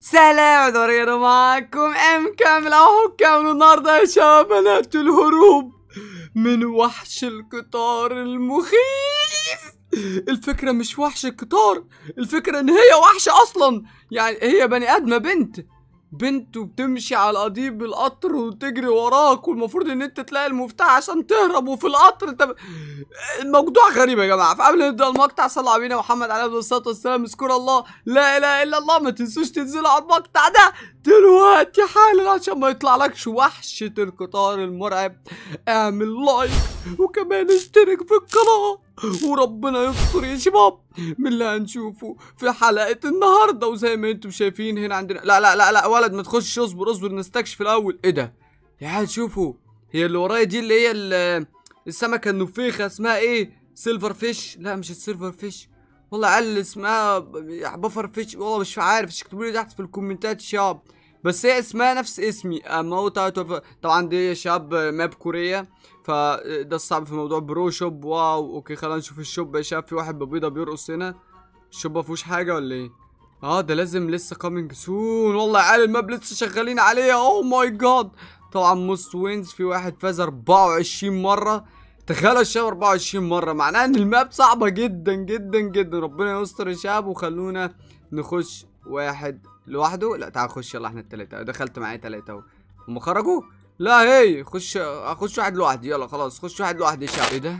سلام دورينا معاكم ام كامل اهو كامل النهارده يا شباب بدأت الهروب من وحش القطار المخيف الفكرة مش وحش القطار الفكرة ان هي وحش اصلا يعني هي بني ادمة بنت بنت وبتمشي على قضيب القطر وتجري وراك والمفروض ان انت تلاقي المفتاح عشان تهرب وفي القطر انت الموضوع غريب يا جماعه فقبل ما نبدا المقطع صلوا على نبينا محمد عليه الصلاه والسلام اذكروا الله لا اله الا الله ما تنسوش تنزلوا على المقطع ده دلوقتي حالا عشان ما يطلع لكش وحشه القطار المرعب اعمل لايك وكمان اشترك في القناه وربنا يستر يا شباب من اللي هنشوفه في حلقه النهارده وزي ما انتم شايفين هنا عندنا لا لا لا لا ولد ما تخش اصبر اصبر نستكشف الاول ايه ده يا عيال شوفوا هي اللي ورايا دي اللي هي ال- السمكه النفيخه اسمها ايه سيلفر فيش لا مش السيلفر فيش والله عيال اسمها ب- بفر فيش والله مش عارف اكتبوا لي تحت في الكومنتات يا شباب بس هي اسمها نفس اسمي اموت اوت اوف طبعا دي يا شباب ماب كوريا فده الصعب في موضوع برو شوب واو اوكي خلينا نشوف الشوب يا شباب في واحد ببيضه بيرقص هنا الشوب ما فيهوش حاجه ولا ايه اه ده لازم لسه كامينج سون والله يا عيال الماب لسه شغالين عليها اوه ماي جاد طبعا موست وينز في واحد فاز 24 مره تخيلوا الشباب 24 مره معناها ان الماب صعبه جدا جدا جدا ربنا يستر يا شباب وخلونا نخش واحد لوحده لا تعال خش يلا احنا التلاته دخلت معايا تلاته اهو هم خرجوا لا هي خش اخش واحد لوحدي يلا خلاص خش واحد لوحدي يا شباب ايه ده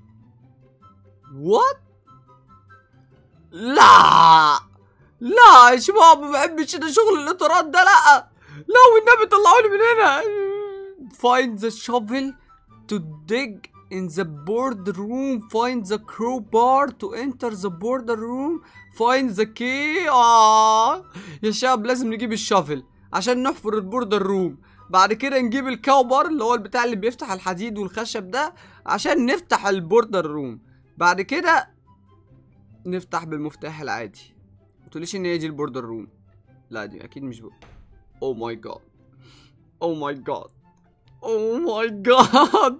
وات لا لا يا شباب ما بحبش انا شغل الاطارات ده لا لا والنبي طلعوني من هنا find the shovel to dig in the board room find the crowbar to enter the border room find the key آه. يا شباب لازم نجيب الشافل عشان نحفر البوردر روم بعد كده نجيب الكاوبر اللي هو البتاع اللي بيفتح الحديد والخشب ده عشان نفتح البوردر روم بعد كده نفتح بالمفتاح العادي متقوليش ان هي دي البوردر روم لا دي اكيد مش بو او ماي جاد او ماي جاد او ماي جاد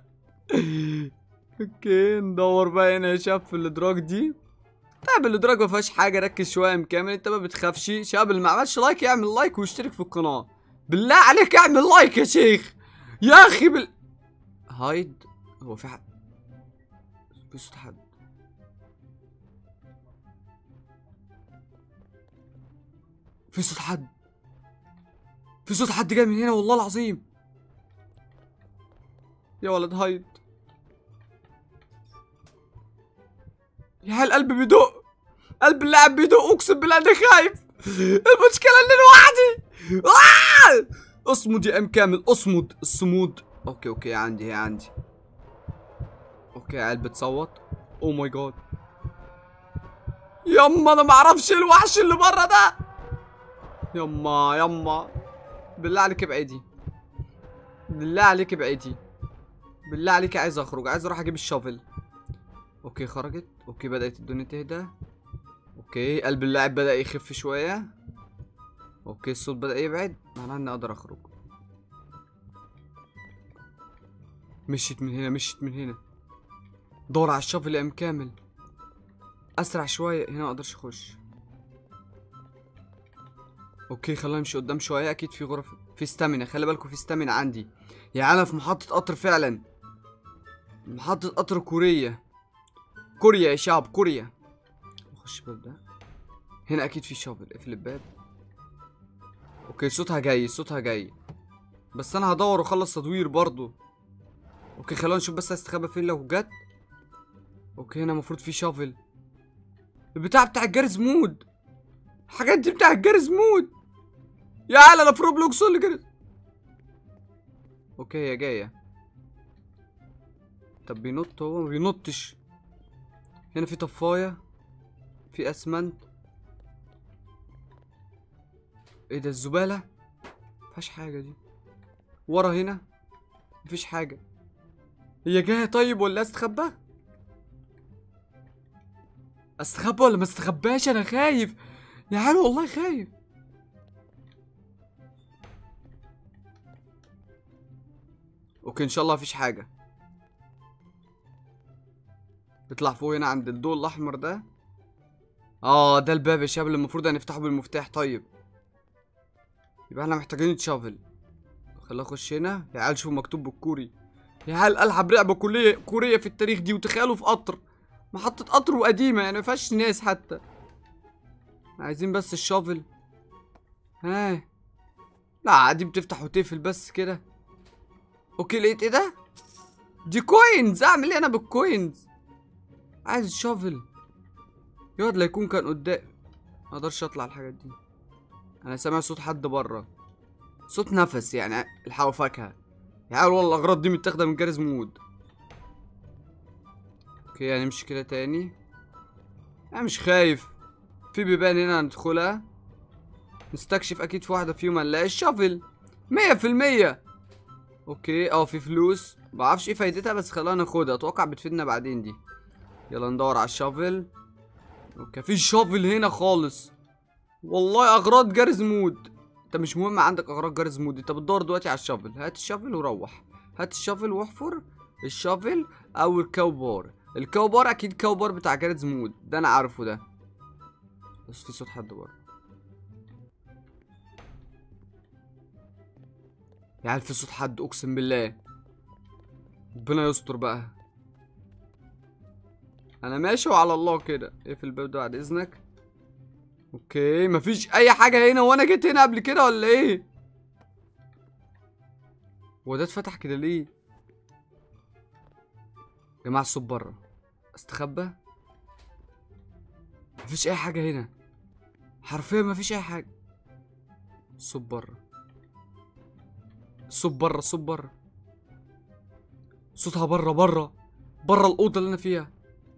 اوكي ندور بقى هنا يا شباب في الادراج دي طيب الادراج ما فيهاش حاجه ركز شويه يا مكمل انت ما بتخافش شباب اللي ما عملش لايك يعمل لايك ويشترك في القناه بالله عليك اعمل لايك يا شيخ يا اخي بال هايد هو في حد في صوت حد في صوت حد في صوت حد جاي من هنا والله العظيم يا ولد هايد يا القلب بيدق قلب اللاعب بيدق اقسم بالله انا خايف المشكله اني لوحدي آه! اصمد يا ام كامل اصمد الصمود اوكي اوكي عندي هي عندي اوكي عيال بتصوت او ماي جاد يما انا معرفش إيه الوحش اللي بره ده يما يما بالله عليك ابعدي بالله عليك ابعدي بالله عليك عايز اخرج عايز اروح اجيب الشافل اوكي خرجت اوكي بدأت الدنيا تهدى اوكي قلب اللاعب بدأ يخف شوية اوكي الصوت بدأ يبعد معناه اني اقدر اخرج مشيت من هنا مشيت من هنا دور على الشافل يا ام كامل اسرع شوية هنا ما اقدرش اخش اوكي خلينا نمشي قدام شوية اكيد في غرف في ستامينا خلي بالكم في ستامينا عندي يعني انا في محطة قطر فعلا محطة قطر كورية كوريا يا شعب كوريا اخش الباب ده هنا اكيد في شابل اقفل الباب اوكي صوتها جاي صوتها جاي بس انا هدور واخلص تدوير برضو اوكي خلونا نشوف بس هستخبى فين لو جت اوكي هنا المفروض في شافل البتاع بتاع الجرز مود الحاجات دي بتاع الجرز مود يا عيال انا في روبلوكس اللي جرز اوكي هي جايه طب بينط هو ما بينطش هنا في طفايه في اسمنت ايه ده الزباله مفيهاش حاجه دي ورا هنا مفيش حاجه هي جايه طيب ولا استخبى استخبى ولا ما استخباش انا خايف يا عيال والله خايف اوكي ان شاء الله مفيش حاجه بيطلع فوق هنا عند الضوء الاحمر ده اه ده الباب يا شباب اللي المفروض هنفتحه بالمفتاح طيب يبقى احنا محتاجين شافل خلينا نخش هنا يا عيال شوفوا مكتوب بالكوري يا عيال العب لعبه كليه كوريه في التاريخ دي وتخيلوا في قطر محطه قطر وقديمه يعني ما فيهاش ناس حتى عايزين بس الشافل ها لا دي بتفتح وتقفل بس كده اوكي لقيت ايه ده دي كوينز اعمل ايه انا بالكوينز عايز الشافل يقعد لا يكون كان قدام ما اقدرش اطلع الحاجات دي انا سامع صوت حد بره صوت نفس يعني الحقوا فاكهه يعني والله الاغراض دي متاخده من جارز مود اوكي هنمشي كده تاني انا مش خايف في بيبان هنا هندخلها نستكشف اكيد في واحده فيهم هنلاقي الشافل مية في المية اوكي اه في فلوس معرفش ايه فايدتها بس خلينا ناخدها اتوقع بتفيدنا بعدين دي يلا ندور على الشافل اوكي في شافل هنا خالص والله اغراض جارز مود انت مش مهم عندك اغراض جارز مود انت بتدور دلوقتي على الشافل هات الشافل وروح هات الشافل واحفر الشافل او الكاوبار الكاوبار اكيد كاوبار بتاع جارز مود ده انا عارفه ده بس في صوت حد بره يا عيال في صوت حد اقسم بالله ربنا يستر بقى انا ماشي وعلى الله كده اقفل الباب ده بعد اذنك اوكي مفيش اي حاجه هنا وانا جيت هنا قبل كده ولا ايه هو ده اتفتح كده ليه يا جماعه الصوت بره استخبى مفيش اي حاجه هنا حرفيا مفيش اي حاجه الصوت بره الصوت بره الصوت بره صوتها بره بره بره الاوضه اللي انا فيها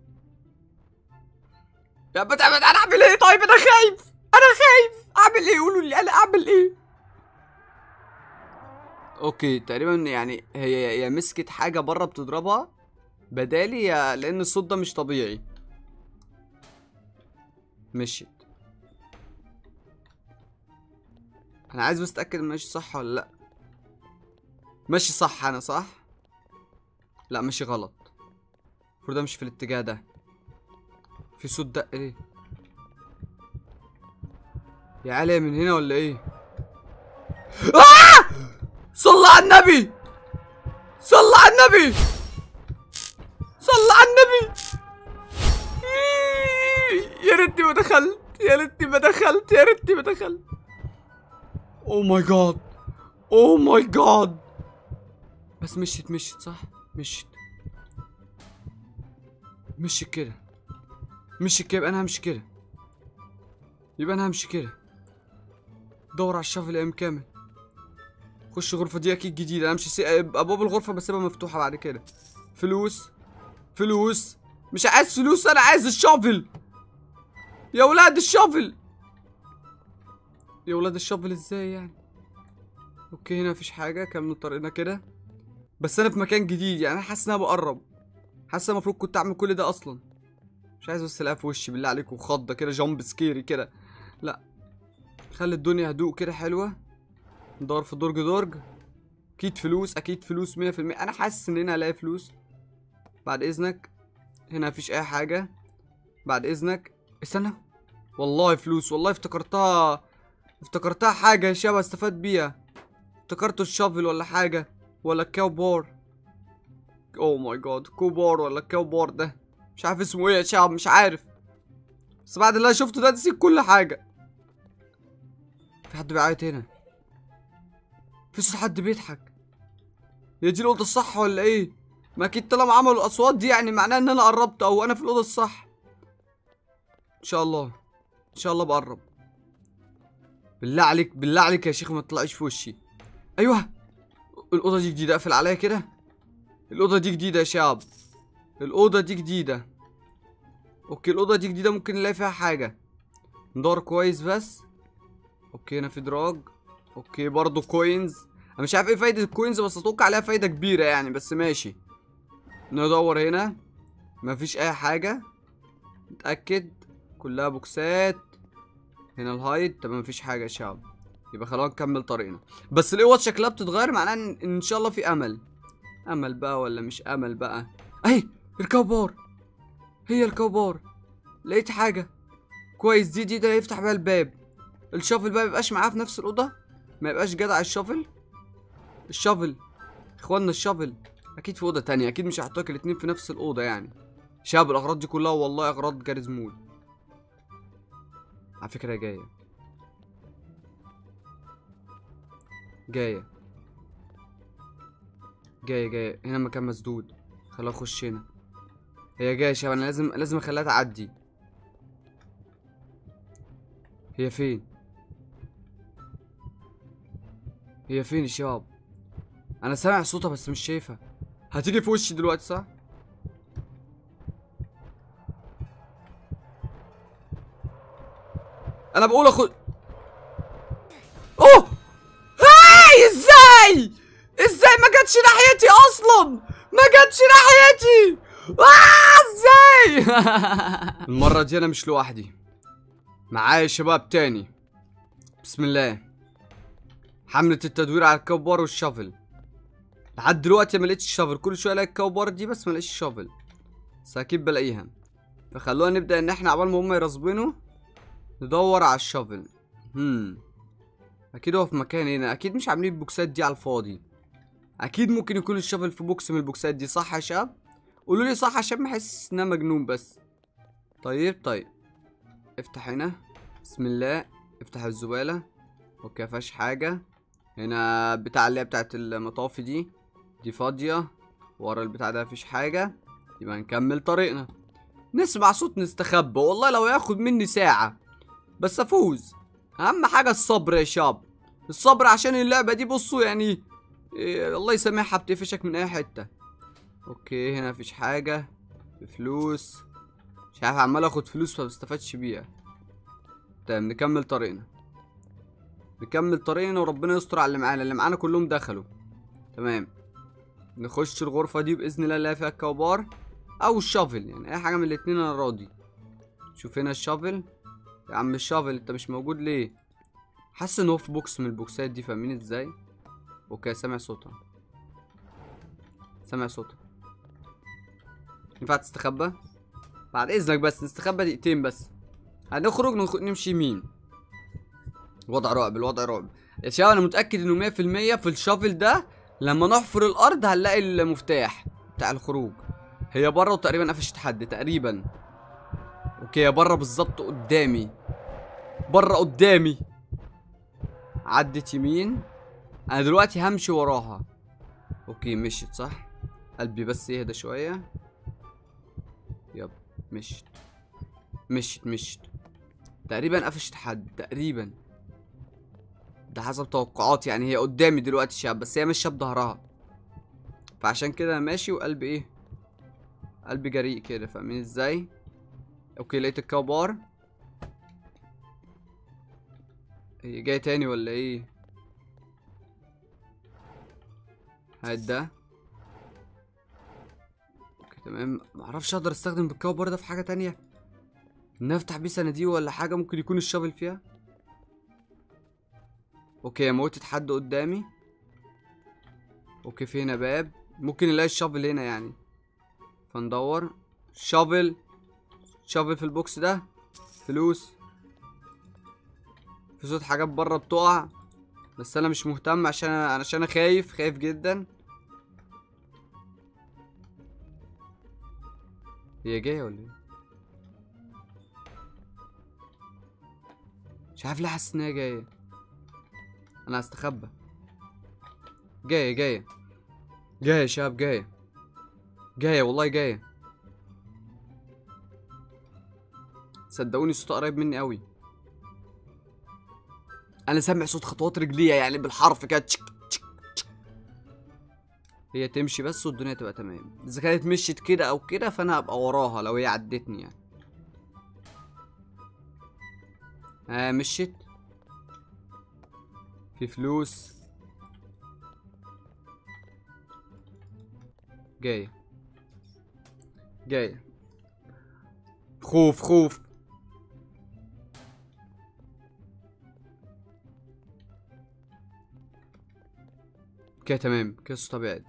يا بت انا اعمل ايه طيب انا خايف انا خايف اعمل ايه قولوا لي انا اعمل ايه اوكي تقريبا يعني هي يا مسكت حاجه بره بتضربها بدالي يا لان الصوت ده مش طبيعي مشيت انا عايز بس اتاكد ماشي صح ولا لا ماشي صح انا صح لا ماشي غلط المفروض امشي في الاتجاه ده في صوت دق ليه يا علي من هنا ولا ايه آه! صلى على النبي صلى على النبي صلى على النبي يا ريتني ما دخلت يا ريتني ما دخلت يا ريتني ما دخلت او ماي جاد او ماي جاد بس مشيت مشيت صح مشيت مشيت كده مشيت كده يبقى انا همشي كده يبقى انا همشي كده دور على الشافل ام كامل خش الغرفة دي اكيد جديدة انا امشي سي... ابواب الغرفة بسيبها مفتوحة بعد كده فلوس فلوس مش عايز فلوس انا عايز الشافل يا ولاد الشافل يا ولاد الشافل ازاي يعني اوكي هنا مفيش حاجة كمل طريقنا كده بس انا في مكان جديد يعني انا حاسس ان انا بقرب حاسس المفروض كنت اعمل كل ده اصلا مش عايز بس الاقيها في وشي بالله عليكم خضه كده جامب سكيري كده لا خلي الدنيا هدوء كده حلوه ندور في درج درج اكيد فلوس اكيد فلوس مية في المية انا حاسس ان هنا هلاقي فلوس بعد اذنك هنا مفيش اي حاجه بعد اذنك استنى والله فلوس والله افتكرتها افتكرتها حاجه شبه استفاد بيها افتكرته الشافل ولا حاجه ولا الكاوبور اوه ماي جاد كوبور ولا الكاوبور ده مش عارف اسمه ايه يا شعب مش عارف بس بعد اللي انا شفته ده نسيت كل حاجه في حد بيعيط هنا في صوت حد بيضحك هي دي الاوضه الصح ولا ايه ما اكيد طالما عملوا الاصوات دي يعني معناه ان انا قربت او انا في الاوضه الصح ان شاء الله ان شاء الله بقرب بالله عليك بالله عليك يا شيخ ما تطلعيش في وشي ايوه الاوضه دي جديده اقفل عليا كده الاوضه دي جديده يا شباب الاوضه دي جديده اوكي الاوضه دي جديده ممكن نلاقي فيها حاجه ندور كويس بس اوكي هنا في دراج اوكي برضو كوينز انا مش عارف ايه فايده الكوينز بس اتوقع عليها فايده كبيره يعني بس ماشي ندور هنا مفيش اي حاجه نتاكد كلها بوكسات هنا الهايد تمام مفيش حاجه يا شباب يبقى خلينا نكمل طريقنا بس الاوض شكلها بتتغير معناه ان ان شاء الله في امل امل بقى ولا مش امل بقى اهي الكوبار هي الكوبار لقيت حاجه كويس دي دي ده يفتح بيها الباب الشافل بقى ميبقاش معاه في نفس الاوضه ما يبقاش جدع الشافل الشافل اخوانا الشافل اكيد في اوضه تانية اكيد مش هيحطوك الاتنين في نفس الاوضه يعني شاب الاغراض دي كلها والله اغراض جارز مول على فكره هي جايه جايه جايه جايه هنا مكان مسدود خليها اخش هنا هي جايه يا شباب انا لازم لازم اخليها تعدي هي فين هي فين يا شباب انا سامع صوتها بس مش شايفها هتيجي في وشي دلوقتي صح انا بقول اخد اوه هاي ازاي ازاي ما جاتش ناحيتي اصلا ما جاتش ناحيتي آه ازاي المرة دي انا مش لوحدي معايا شباب تاني بسم الله حملة التدوير على الكوبار والشافل لحد دلوقتي ما لقيتش الشافل كل شويه الاقي الكوبار دي بس ما لقيتش الشافل بس اكيد بلاقيها فخلونا نبدا ان احنا عبال ما هم يرسبنوا ندور على الشافل هم اكيد هو في مكان هنا اكيد مش عاملين البوكسات دي على الفاضي اكيد ممكن يكون الشافل في بوكس من البوكسات دي صح يا شباب قولوا لي صح عشان ما احس ان انا مجنون بس طيب طيب افتح هنا بسم الله افتح الزباله اوكي مفيهاش حاجه هنا بتاع اللي هي بتاعت المطافي دي دي فاضيه ورا البتاع ده مفيش حاجه يبقى نكمل طريقنا نسمع صوت نستخبى والله لو ياخد مني ساعه بس افوز اهم حاجه الصبر يا شاب الصبر عشان اللعبه دي بصوا يعني إيه الله يسامحها بتقفشك من اي حته اوكي هنا مفيش حاجه فلوس مش عارف عمال اخد فلوس فمستفادش بيها تمام نكمل طريقنا نكمل طريقنا وربنا يستر على اللي معانا اللي معانا كلهم دخلوا تمام نخش الغرفة دي بإذن الله اللي فيها الكوبار أو الشافل يعني أي حاجة من الاتنين أنا راضي شوف هنا الشافل يا عم الشافل أنت مش موجود ليه حاسس إن هو في بوكس من البوكسات دي فاهمين إزاي أوكي سامع صوتها سامع صوتها ينفع تستخبى بعد إذنك بس نستخبى دقيقتين بس هنخرج نخ... نمشي يمين الوضع رعب الوضع رعب يا شباب انا متاكد انه 100% في الشافل ده لما نحفر الارض هنلاقي المفتاح بتاع الخروج هي بره وتقريبا قفشت حد تقريبا اوكي هي بره بالظبط قدامي بره قدامي عدت يمين انا دلوقتي همشي وراها اوكي مشيت صح قلبي بس يهدى شويه يب مشيت مشيت مشيت تقريبا قفشت حد تقريبا ده حسب توقعاتي يعني هي قدامي دلوقتي شاب بس هي ماشيه بظهرها فعشان كده انا ماشي وقلبي ايه قلبي جريء كده فاهمين ازاي اوكي لقيت الكوبار هي جاي تاني ولا ايه هات ده اوكي تمام معرفش اقدر استخدم بالكوبار ده في حاجه تانية نفتح بيه صناديق ولا حاجه ممكن يكون الشافل فيها اوكي موتت حد قدامي اوكي في هنا باب ممكن نلاقي الشافل هنا يعني فندور شافل شافل في البوكس ده فلوس في صوت حاجات بره بتقع بس انا مش مهتم عشان انا عشان انا خايف خايف جدا هي جايه ولا ايه مش عارف ليه حاسس ان هي جايه انا هستخبى جايه جايه جايه يا شباب جايه جايه والله جايه صدقوني صوتها قريب مني قوي انا سامع صوت خطوات رجليها يعني بالحرف كده تشك تشك تشك. هي تمشي بس والدنيا تبقى تمام اذا كانت مشيت كده او كده فانا هبقى وراها لو هي عدتني يعني ها آه مشيت في فلوس جاية جاية خوف خوف كده تمام كده صوتها بعد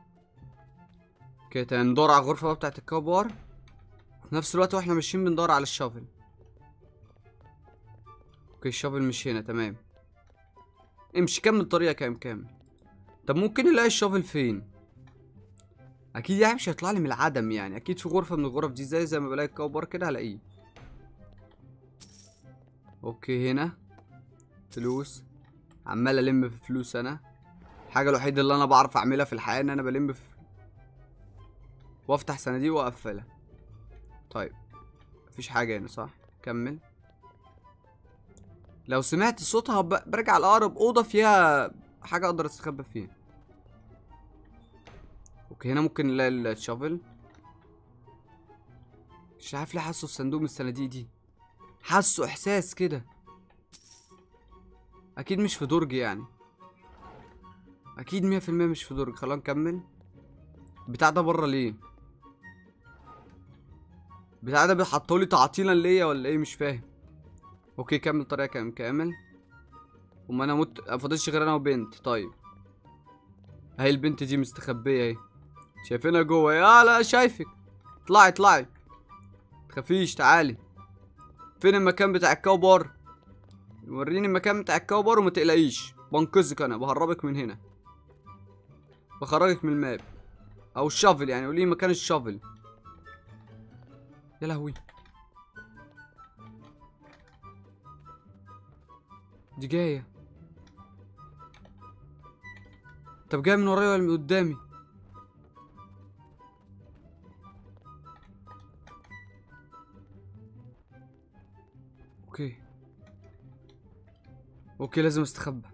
كده تمام ندور على الغرفة بقى بتاعت الكوبار في نفس الوقت واحنا ماشيين بندور على الشافل اوكي الشافل مش هنا تمام امشي كمل طريقك كام كامل طب ممكن نلاقي الشافل فين اكيد يعني مش هيطلع لي من العدم يعني اكيد في غرفه من الغرف دي زي زي ما بلاقي الكوبر كده هلاقيه اوكي هنا فلوس عمال الم في فلوس انا الحاجه الوحيده اللي انا بعرف اعملها في الحياه ان انا بلم في وافتح صناديق واقفلها طيب مفيش حاجه هنا صح كمل لو سمعت صوتها ب- برجع لاقرب اوضه فيها حاجه اقدر استخبى فيها اوكي هنا ممكن نلاقي الشافل مش عارف ليه حاسه في صندوق من الصناديق دي حاسه احساس كده اكيد مش في درج يعني اكيد مية في المية مش في درج خلينا نكمل بتاع ده بره ليه بتاع ده بيحطولي تعطيلا ليا ولا ايه مش فاهم اوكي كمل طريقة كام كامل وما انا مت فاضلش غير انا وبنت طيب هاي البنت دي مستخبية اهي شايفينها جوه يا لا شايفك اطلعي اطلعي تخافيش تعالي فين المكان بتاع الكوبر وريني المكان بتاع الكوبر وما تقلقيش بنقذك انا بهربك من هنا بخرجك من الماب او الشافل يعني قولي مكان الشافل يا لهوي دي جاية طب جاية من ورايا ولا من قدامي اوكي اوكي لازم استخبى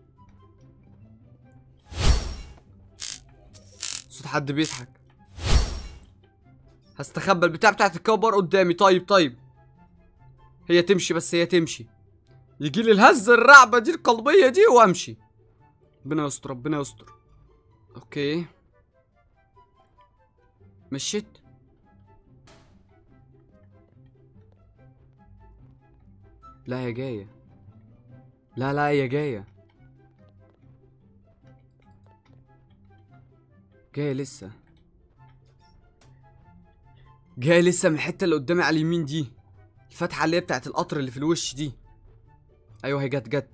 صوت حد بيضحك هستخبى البتاع بتاعت الكوبر قدامي طيب طيب هي تمشي بس هي تمشي يجي لي الهزة الرعبة دي القلبية دي وامشي ربنا يستر ربنا يستر اوكي مشيت لا هي جاية لا لا هي جاية جاية لسه جاية لسه من الحتة اللي قدامي على اليمين دي الفتحة اللي هي بتاعت القطر اللي في الوش دي ايوه هي جت جت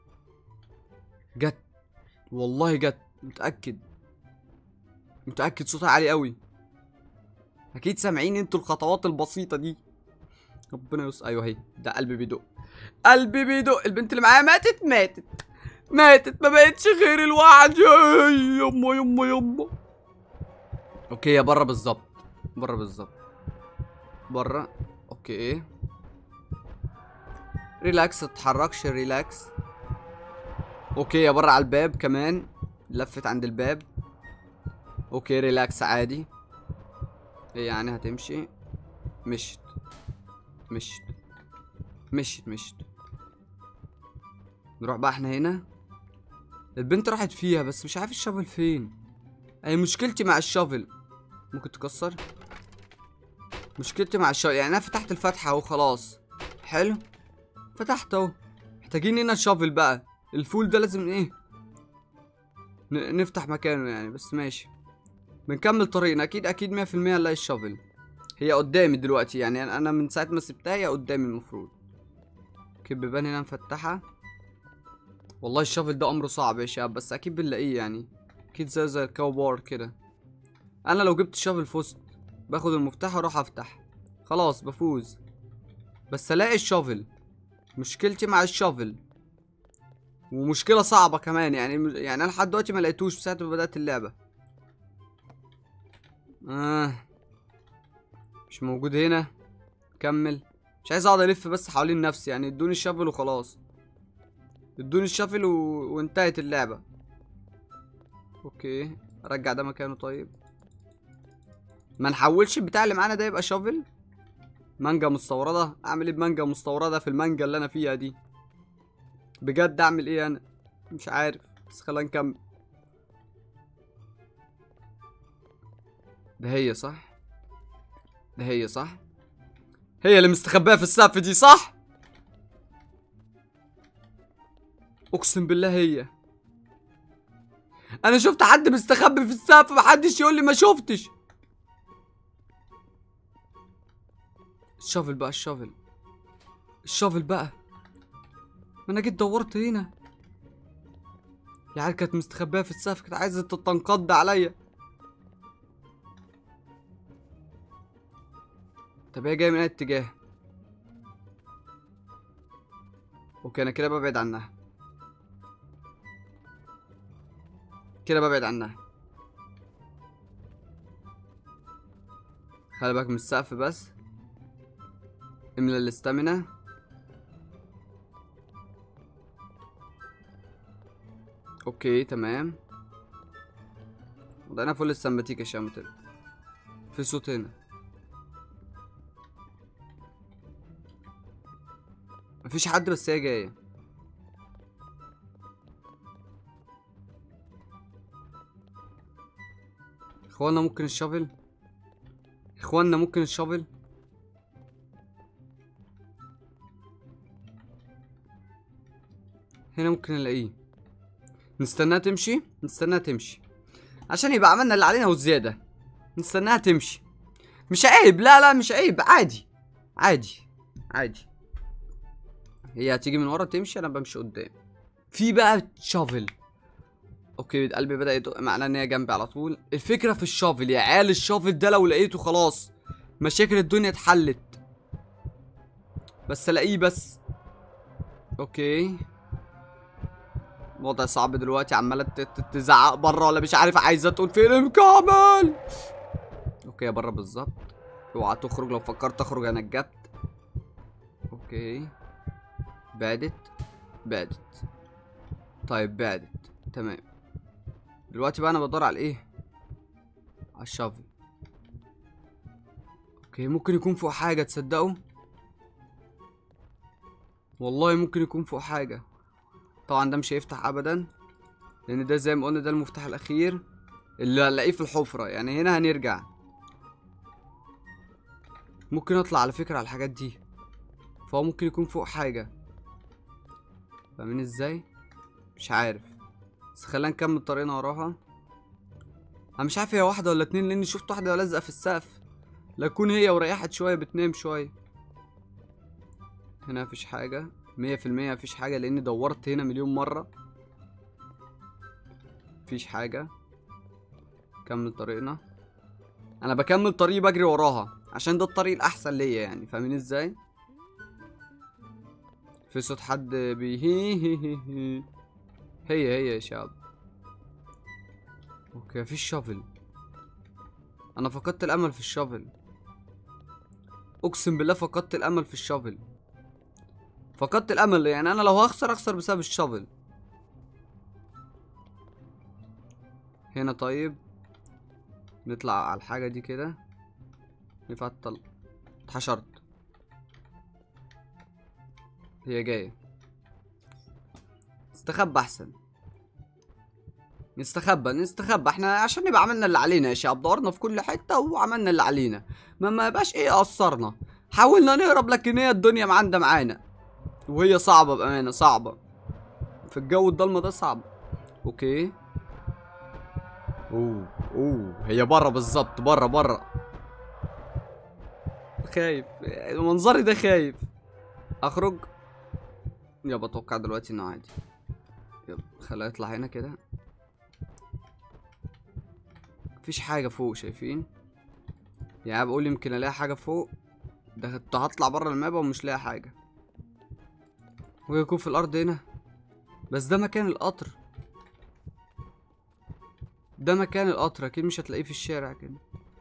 جت والله جت متأكد متأكد صوتها عالي قوي اكيد سامعين انتوا الخطوات البسيطة دي ربنا يس ايوه هي ده قلبي بيدق قلبي بيدق البنت اللي معايا ماتت ماتت ماتت ما بقتش غير الوعد يما يما يما اوكي يا بره بالظبط بره بالظبط بره اوكي ريلاكس تتحركش ريلاكس اوكي يا بره على الباب كمان لفت عند الباب اوكي ريلاكس عادي ايه يعني هتمشي مشت مشت مشت مشت نروح بقى احنا هنا البنت راحت فيها بس مش عارف الشافل فين اي مشكلتي مع الشافل ممكن تكسر مشكلتي مع الشافل يعني انا فتحت الفتحة اهو خلاص حلو فتحت اهو محتاجين هنا شافل بقى الفول ده لازم ايه ن- نفتح مكانه يعني بس ماشي بنكمل طريقنا اكيد اكيد مية في المية نلاقي الشافل هي قدامي دلوقتي يعني أنا- انا من ساعة ما سبتها هي قدامي المفروض اوكي بيبان هنا مفتحة والله الشافل ده امره صعب يا شباب بس اكيد بنلاقيه يعني اكيد زي زي الكاوبار كده انا لو جبت الشافل فزت باخد المفتاح واروح افتح خلاص بفوز بس الاقي الشافل مشكلتي مع الشافل ومشكلة صعبة كمان يعني يعني انا لحد دلوقتي ما لقيتوش ساعة ما بدأت اللعبة آه. مش موجود هنا كمل مش عايز اقعد الف بس حوالين نفسي يعني ادوني الشافل وخلاص ادوني الشافل و... وانتهت اللعبة اوكي ارجع ده مكانه طيب ما نحولش البتاع اللي معانا ده يبقى شافل مانجا مستوردة اعمل ايه بمانجا مستوردة في المانجا اللي انا فيها دي بجد اعمل ايه انا مش عارف بس خلينا نكمل ده هي صح ده هي صح هي اللي مستخبية في السقف دي صح اقسم بالله هي انا شفت حد مستخبي في السقف محدش يقول لي ما شفتش الشافل بقى الشافل الشافل بقى ما انا جيت دورت هنا العيال كانت مستخبيه في السقف كانت عايزه تنقض عليا طب هي جايه من اي اتجاه اوكي انا كده ببعد عنها كده ببعد عنها خلي بالك من السقف بس املى الاستامينا اوكي تمام وضعنا فل السمباتيك يا شامتل في صوت هنا مفيش حد بس هي جايه اخوانا ممكن الشافل اخوانا ممكن الشافل هنا ممكن نلاقيه نستناها تمشي نستناها تمشي عشان يبقى عملنا اللي علينا والزياده نستناها تمشي مش عيب لا لا مش عيب عادي عادي عادي هي هتيجي من ورا تمشي انا بمشي قدام في بقى شافل اوكي قلبي بدا يدق معناه ان هي جنبي على طول الفكره في الشافل يا عيال الشافل ده لو لقيته خلاص مشاكل الدنيا اتحلت بس الاقيه بس اوكي الوضع صعب دلوقتي عماله ت- ت- تزعق بره ولا مش عارف عايزه تقول فين كامل اوكي بره بالظبط اوعى تخرج لو فكرت اخرج انا اتجبت اوكي بعدت بعدت طيب بعدت تمام دلوقتي بقى انا بدور على ايه على الشافل اوكي ممكن يكون فوق حاجه تصدقوا والله ممكن يكون فوق حاجه طبعا ده مش هيفتح ابدا لان ده زي ما قلنا ده المفتاح الاخير اللي هنلاقيه في الحفره يعني هنا هنرجع ممكن اطلع على فكره على الحاجات دي فهو ممكن يكون فوق حاجه فاهمين ازاي مش عارف بس خلينا نكمل طريقنا وراها انا مش عارف هي واحده ولا اتنين لاني شفت واحده لازقه في السقف لا تكون هي وريحت شويه بتنام شويه هنا مفيش حاجه مية في المية مفيش حاجة لأني دورت هنا مليون مرة مفيش حاجة كمل طريقنا أنا بكمل طريقي بجري وراها عشان ده الطريق الأحسن ليا يعني فاهمين ازاي في صوت حد بي هي هي هي هي هي هي يا شباب اوكي مفيش شافل انا فقدت الامل في الشافل اقسم بالله فقدت الامل في الشافل فقدت الامل يعني انا لو هخسر اخسر بسبب الشافل هنا طيب نطلع على الحاجة دي كده ينفع تطلع اتحشرت هي جاية استخبى احسن نستخبى نستخبى احنا عشان نبقى عملنا اللي علينا يا شباب دورنا في كل حتة وعملنا اللي علينا ما ما يبقاش ايه قصرنا حاولنا نهرب لكن هي الدنيا معاندة معانا وهي صعبة بأمانة صعبة في الجو الضلمة ده صعب اوكي اوه اوه هي بره بالظبط بره بره خايف منظري ده خايف اخرج يابا اتوقع دلوقتي انه عادي يلا خليها يطلع هنا كده مفيش حاجة فوق شايفين يعني بقول يمكن الاقي حاجة فوق ده كنت هطلع بره المابا ومش لاقي حاجة ويكون في الارض هنا بس ده مكان القطر ده مكان القطر اكيد مش هتلاقيه في الشارع كده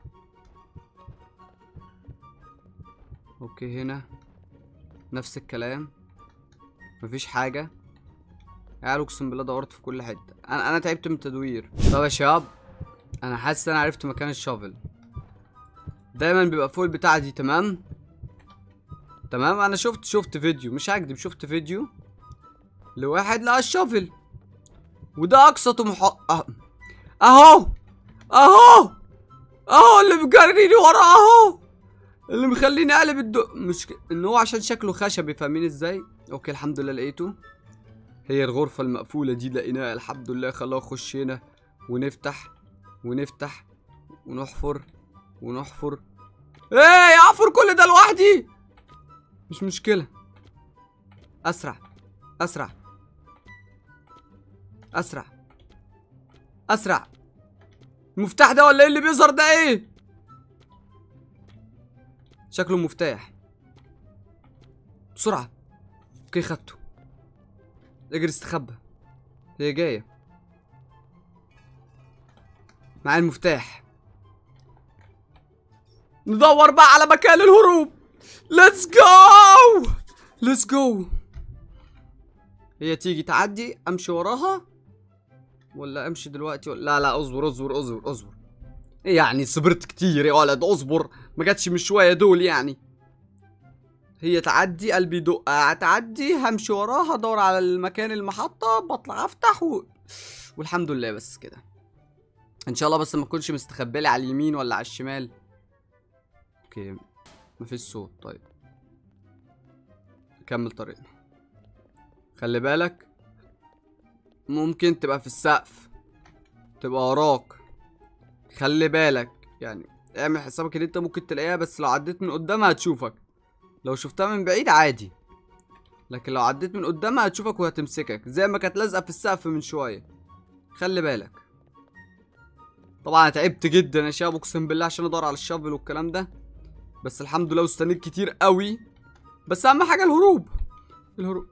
اوكي هنا نفس الكلام مفيش حاجة يعني اقسم بالله دورت في كل حتة انا انا تعبت من التدوير طب يا شباب انا حاسس ان انا عرفت مكان الشافل دايما بيبقى فوق البتاعة دي تمام تمام انا شفت شفت فيديو مش هكدب شفت فيديو لواحد لقى الشافل وده اقصى طموحات أه. اهو اهو اهو اللي مجريني ورا اهو اللي مخليني اقلب الدق مش ك... ان هو عشان شكله خشبي فاهمين ازاي اوكي الحمد لله لقيته هي الغرفة المقفولة دي لقيناها الحمد لله خلونا نخش هنا ونفتح ونفتح ونحفر ونحفر ايه احفر كل ده لوحدي مش مشكلة اسرع اسرع اسرع اسرع المفتاح ده ولا ايه اللي بيظهر ده ايه شكله مفتاح بسرعة اوكي خدته اجري استخبى هي جاية معايا المفتاح ندور بقى على مكان الهروب ليتس جو ليتس جو هي تيجي تعدي امشي وراها ولا امشي دلوقتي ولا لا لا اصبر اصبر اصبر اصبر إيه يعني صبرت كتير يا ولد اصبر ما جاتش من شويه دول يعني هي تعدي قلبي يدق تعدي همشي وراها ادور على المكان المحطه بطلع افتح و... والحمد لله بس كده ان شاء الله بس ما اكونش مستخبي على اليمين ولا على الشمال اوكي مفيش صوت طيب كمل طريقنا خلي بالك ممكن تبقى في السقف تبقى وراك خلي بالك يعني اعمل حسابك ان انت ممكن تلاقيها بس لو عديت من قدامها هتشوفك لو شفتها من بعيد عادي لكن لو عديت من قدامها هتشوفك وهتمسكك زي ما كانت لازقه في السقف من شويه خلي بالك طبعا أنا تعبت جدا يا شباب اقسم بالله عشان ادور على الشافل والكلام ده بس الحمد لله واستنيت كتير قوي بس اهم حاجه الهروب الهروب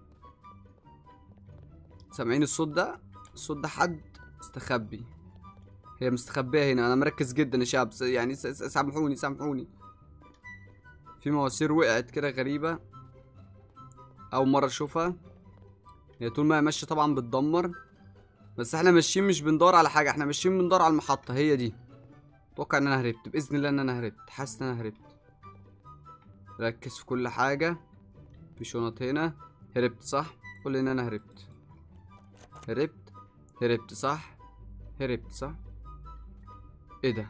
سامعين الصوت ده الصوت ده حد استخبي هي مستخبيه هنا انا مركز جدا يا شباب س- يعني س- س- سامحوني سامحوني في مواسير وقعت كده غريبه اول مره اشوفها هي طول ما هي ماشيه طبعا بتدمر بس احنا ماشيين مش بندور على حاجه احنا ماشيين بندور على المحطه هي دي اتوقع ان انا هربت باذن الله ان انا هربت حاسس ان انا هربت ركز في كل حاجه في شنط هنا هربت صح قول لي ان انا هربت هربت هربت صح هربت صح ايه ده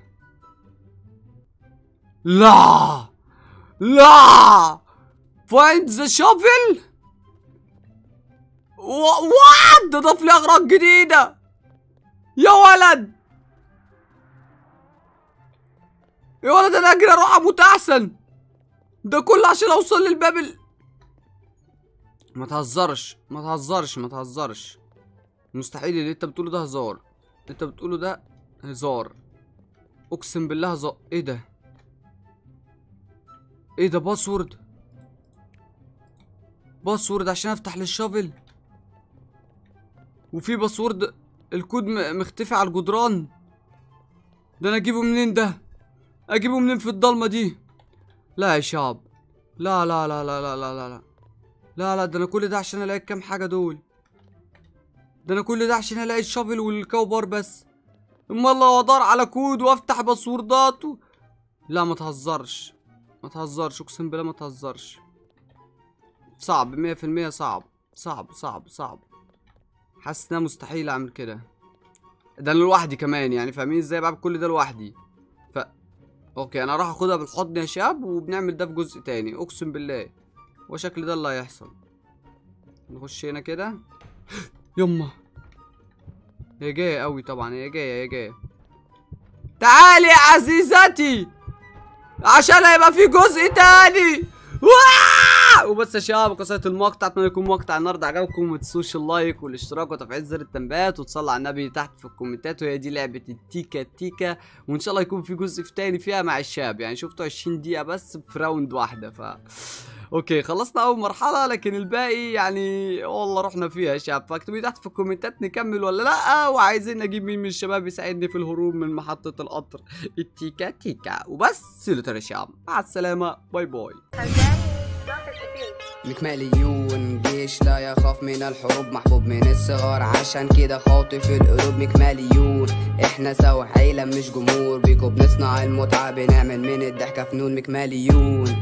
لا لا find the shovel وات ده ضاف لي اغراض جديده يا ولد يا ولد انا اجري اروح اموت احسن ده كله عشان اوصل للباب ال... ما تهزرش ما تهزرش ما تهزرش مستحيل اللي انت بتقوله ده هزار انت بتقوله ده هزار اقسم بالله هزار ايه ده ايه ده باسورد باسورد عشان افتح للشافل وفي باسورد الكود م- مختفي على الجدران ده انا اجيبه منين ده اجيبه منين في الضلمه دي لا يا شاب لا لا لا لا لا لا لا لا لا لا ده انا كل ده عشان الاقي كام حاجه دول ده انا كل ده عشان الاقي الشافل والكوبر بس اما الله ادور على كود وافتح باسوردات و... لا ما تهزرش ما تهزرش اقسم بالله ما تهزرش صعب مية في المية صعب صعب صعب صعب حاسس انها مستحيل اعمل كده ده انا لوحدي كمان يعني فاهمين ازاي بعمل كل ده لوحدي ف اوكي انا راح اخدها بالحضن يا شباب وبنعمل ده في جزء تاني اقسم بالله وشكل ده اللي هيحصل نخش هنا كده يما هي جاية قوي طبعا هي جاية هي جاية تعالي يا عزيزتي عشان هيبقى في جزء تاني وااه! وبس يا شباب قصة المقطع اتمنى يكون مقطع النهارده عجبكم ما تنسوش اللايك والاشتراك وتفعيل زر التنبيهات وتصلي على النبي تحت في الكومنتات وهي دي لعبة التيكا تيكا وان شاء الله يكون في جزء في تاني فيها مع الشاب يعني شفتوا 20 دقيقة بس في راوند واحدة ف اوكي خلصنا اول مرحلة لكن الباقي يعني والله رحنا فيها يا شباب فاكتبوا لي تحت في الكومنتات نكمل ولا لا وعايزين اجيب مين من الشباب يساعدني في الهروب من محطة القطر التيكا تيكا وبس سيلتر يا شباب مع السلامة باي باي مكماليون جيش لا يخاف من الحروب محبوب من الصغار عشان كده خاطف القلوب مكماليون احنا سوا عيلة مش جمهور بيكو بنصنع المتعة بنعمل من الضحكة فنون مكماليون